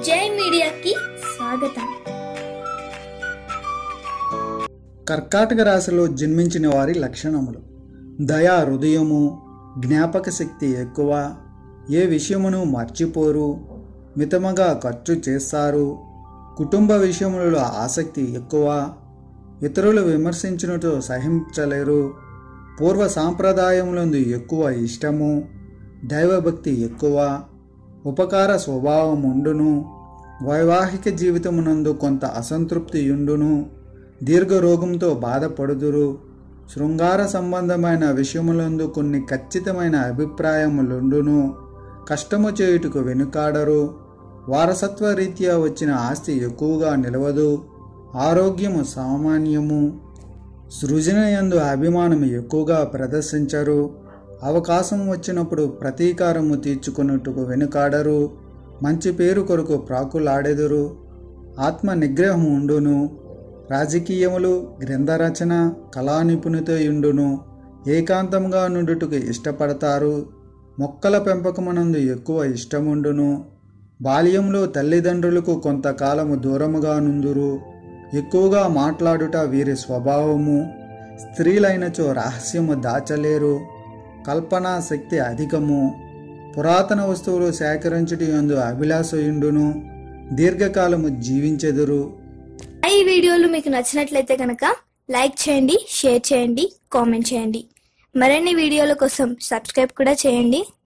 జై మీడియాకి స్వాగతం కర్కాటక రాశిలో జన్మించిన వారి లక్షణములు దయా హృదయము జ్ఞాపక శక్తి ఎక్కువ ఏ విషయమును మర్చిపోరు మితముగా ఖర్చు చేస్తారు కుటుంబ విషయములలో ఆసక్తి ఎక్కువ ఇతరులు విమర్శించినట్టు సహించలేరు పూర్వ సాంప్రదాయములందు ఎక్కువ ఇష్టము దైవభక్తి ఎక్కువ ఉపకార స్వభావం ఉండును వైవాహిక జీవితమునందు కొంత అసంతృప్తి ఉండును దీర్ఘరోగంతో బాధపడుదురు శృంగార సంబంధమైన విషయములందు కొన్ని ఖచ్చితమైన అభిప్రాయములుండును కష్టము చేయుటకు వెనుకాడరు వారసత్వ రీత్యా వచ్చిన ఆస్తి ఎక్కువగా నిలవదు ఆరోగ్యము సామాన్యము సృజనయందు అభిమానం ఎక్కువగా ప్రదర్శించరు అవకాశం వచ్చినప్పుడు ప్రతీకారము తీర్చుకున్నట్టుకు వెనుకాడరు మంచి పేరు కొరకు ప్రాకులాడెదురు ఆత్మ నిగ్రహం ఉండును రాజకీయములు గ్రంథరచన కళా నిపుణుతయుండును ఏకాంతంగా నుండుటకు ఇష్టపడతారు మొక్కల పెంపకమునందు ఎక్కువ ఇష్టముండును బాల్యంలో తల్లిదండ్రులకు కొంతకాలము దూరముగా నుందురు ఎక్కువగా మాట్లాడుట వీరి స్వభావము స్త్రీలైనచో రహస్యము దాచలేరు కల్పనా శక్తి అధికము పురాతన వస్తువులు సేకరించుట యందు అభిలాషయుండును దీర్ఘకాలము జీవించెదురు ఈ వీడియోలు మీకు నచ్చినట్లయితే కనుక లైక్ చేయండి షేర్ చేయండి కామెంట్ చేయండి మరిన్ని వీడియోల కోసం సబ్స్క్రైబ్ కూడా చేయండి